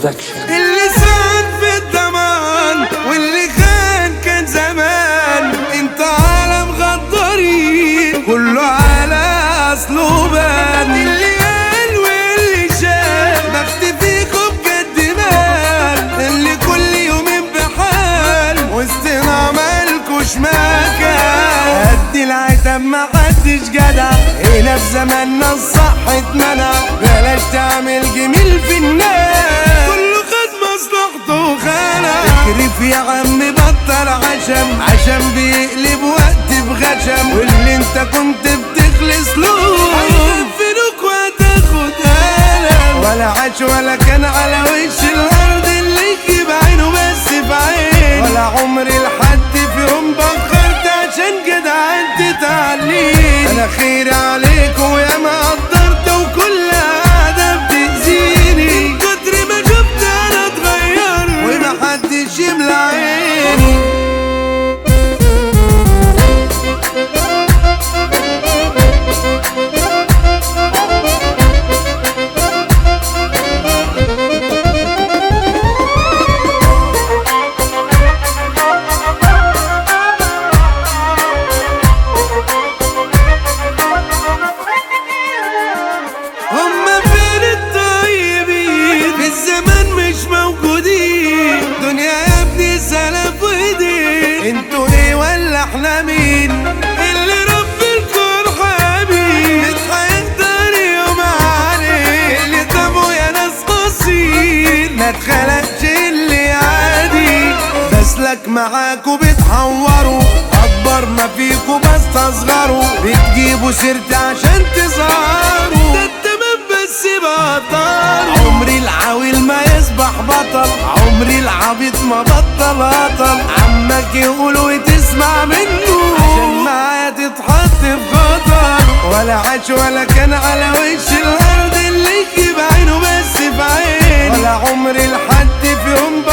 برودكشن اللي سان في الضمان واللي خان كان زمان انت عالم غدارين كله على اصله بان اللي قال واللي شاف بخت فيكوا بجد مال اللي كل يومين بحال وسطنا مالكوش مكان قد العتب ما حدش جدع هنا في زماننا الصح اتمنع بلاش تعمل جميل في الناس كله خد مصلحته وخلع اكرف يا عم بطل عشم عشان بيقلب وقت بغشم واللي انت كنت بتخلص له هيدفنوك وهتاخد قلم ولا عاش ولا كان على وش الارض اللي يجيب عينه بس في عين ولا عمري لحد في يوم بخرت عشان كده انت تعليم انا خير عليك ويا ما قدرت وكل قعده بتأذيني من كتر ما شفت انا اتغير ومحدش يملى عيني هما فين الطيبين في الزمان مش موجودين دنيا يا ابني سلف وايدين انتوا ايه ولا احنا مين اللي رب الكون حبيب مش هيقدر يوم عليه اللي طبعه يا ناس قصير ما اتخلقش اللي عادي بسلك معاكوا بتحوروا اكبر ما فيكوا بستصغروا بتجيبوا سيرتي عشان تظهروا ده التمام بس بطل عمري العويل ما يصبح بطل عمري العبيط ما بطل هطل عمك يقول وتسمع منه عشان معايا تتحط في خطر ولا عاش ولا كان على وش الارض اللي يجيب عينه بس في عين ولا عمري لحد في يوم